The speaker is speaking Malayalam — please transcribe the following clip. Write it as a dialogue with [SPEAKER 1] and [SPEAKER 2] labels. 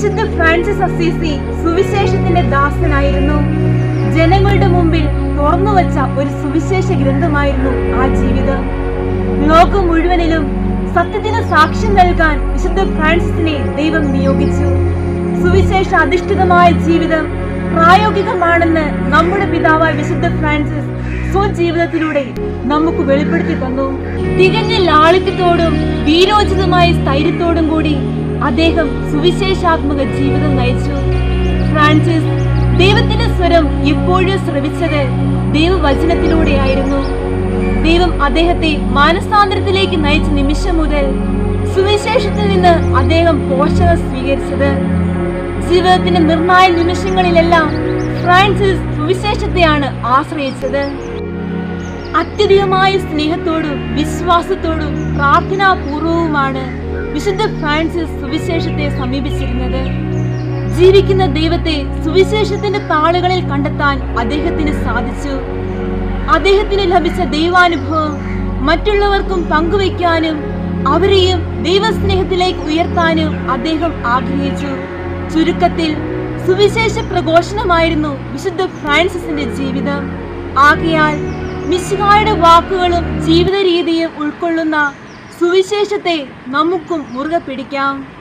[SPEAKER 1] വിശുദ്ധ ഫ്രാൻസിസ് അസീസി സുവിശേഷത്തിന്റെ ദാസനായിരുന്നു ജനങ്ങളുടെ മുമ്പിൽ തുറന്നുവച്ച ഒരു സുവിശേഷ ഗ്രന്ഥമായിരുന്നു ആ ജീവിതം ലോകം മുഴുവനിലും സത്യത്തിന് സാക്ഷ്യം നൽകാൻ വിശുദ്ധ ഫ്രാൻസിസിനെ ദൈവം നിയോഗിച്ചു സുവിശേഷ അധിഷ്ഠിതമായ ജീവിതം പ്രായോഗികമാണെന്ന് നമ്മുടെ പിതാവായ വിശുദ്ധ ഫ്രാൻസിസ് സ്വജീവിതത്തിലൂടെ നമുക്ക് വെളിപ്പെടുത്തി തന്നു തികഞ്ഞ ലാളിത്യത്തോടും വീരോചിതമായ സ്ഥൈര്യത്തോടും കൂടി അദ്ദേഹം സുവിശേഷാത്മക ജീവിതം നയിച്ചു ഫ്രാൻസിസ് ദൈവത്തിന്റെ സ്വരം എപ്പോഴും ശ്രവിച്ചത് ദൈവവചനത്തിലൂടെയായിരുന്നു ദൈവം അദ്ദേഹത്തെ മാനസാന്തരത്തിലേക്ക് നയിച്ച നിമിഷം മുതൽ സുവിശേഷത്തിൽ നിന്ന് അദ്ദേഹം പോഷകം സ്വീകരിച്ചത് ജീവിതത്തിന്റെ നിർണായക നിമിഷങ്ങളിലെല്ലാം ഫ്രാൻസിസ് സുവിശേഷത്തെയാണ് ആശ്രയിച്ചത് അത്യധികമായ സ്നേഹത്തോടും വിശ്വാസത്തോടും പ്രാർത്ഥനാപൂർവവുമാണ് വിശുദ്ധ ഫ്രാൻസിസ് സുവിശേഷത്തെ സമീപിച്ചിരുന്നത് ജീവിക്കുന്ന ദൈവത്തെ സുവിശേഷത്തിന്റെ താളുകളിൽ കണ്ടെത്താൻ അദ്ദേഹത്തിന് സാധിച്ചു അദ്ദേഹത്തിന് ലഭിച്ച ദൈവാനുഭവം മറ്റുള്ളവർക്കും പങ്കുവയ്ക്കാനും അവരെയും ദൈവസ്നേഹത്തിലേക്ക് ഉയർത്താനും അദ്ദേഹം ആഗ്രഹിച്ചു ചുരുക്കത്തിൽ സുവിശേഷ പ്രഘോഷണമായിരുന്നു വിശുദ്ധ ഫ്രാൻസിസിന്റെ ജീവിതം ആകയാൽ മിശിഹായുടെ വാക്കുകളും ജീവിത രീതിയും ഉൾക്കൊള്ളുന്ന സുവിശേഷത്തെ നമുക്കും മുറുകെ പിടിക്കാം